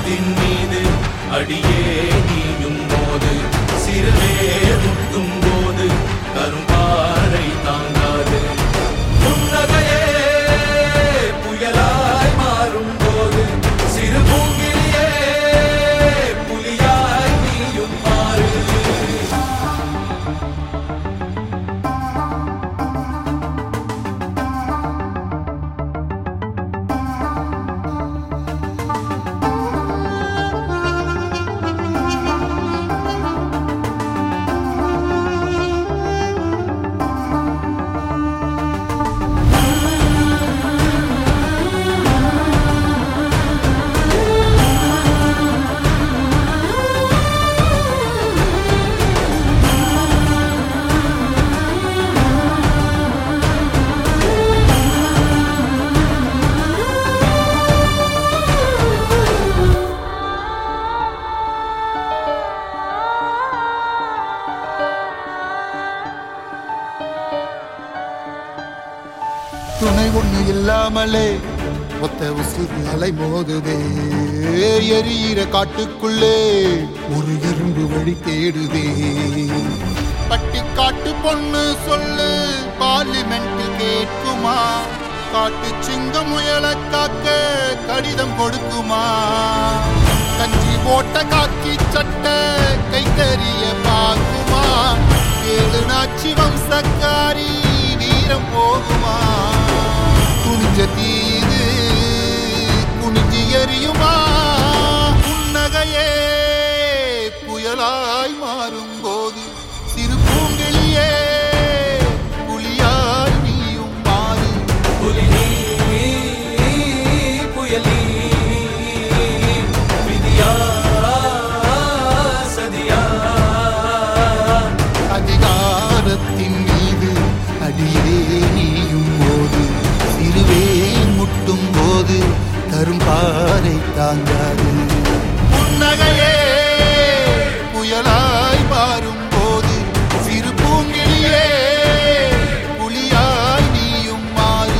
அதிகாரத்தின் மீது அடியே நீயும் போது சிறுவே முட்டும் போது கரும்பாறை தாங்காது புன்னகையே புயலாய் மாறும் போது சிறு பூங்கிலியே புலியாய் நீயும் மாறு துணை ஒண்ணு இல்லாமலே ஒத்த உசுறு அலை மோதுதே எரியிற காட்டுக்குள்ளே ஒரு எறும்பு வழி தேடுதே பட்டி காட்டு பொண்ணு சொல்லு பார்லிமெண்டில் கேட்குமா காட்டு சிங்க முயல காக்க கடிதம் கொடுக்குமா கஞ்சி போட்ட காக்கி சட்ட கைத்தறிய பார்க்குமா ஏழு நாச்சி வம்சக்காரி வீரம் போகுமா துணிஞ்ச தீது குனிஞ்சு எரியுமா புன்னகையே புயலாய் மாறும் போது சிறு பூங்கிளியே புலியாய் நீயும் மாறு புலி நீ, புயல் நீ, விதியா, சதியா. அதிகாரத்தின் மீது அடியே நீயும் போது சிறுவே முட்டும் போது கரும்பாறை தாங்காது புன்னகையே புயலாய் மாறும் போது சிறு பூங்கிலியே புலியாய் நீயும் மாறு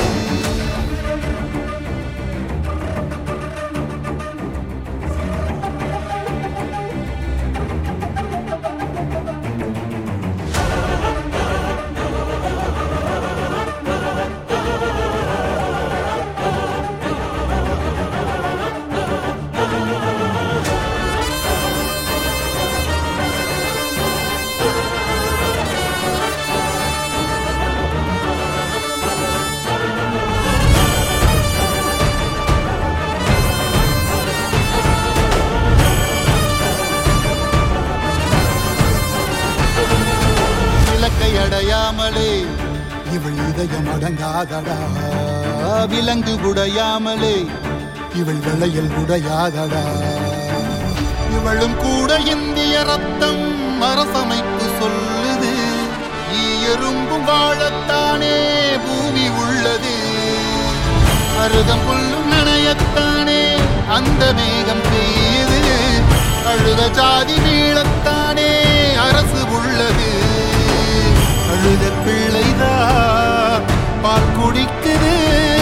இலக்கை அடையாமலே இவள் இதயம் அடங்காதடா விலங்கு உடையாமலே இவள் விளையல் உடையாதடா இவளும் கூட இந்திய ரத்தம் அரசமைப்பு சொல்லுது ஈ எறும்பும் வாழத்தானே பூமி உள்ளது அருகம் புல்லும் நனையத்தானே அந்த மேகம் பெய்யுது அழுத ஜாதி மீளத்தானே அரசு உள்ளது அழுத பிள்ளைதான் பால் குடிக்குது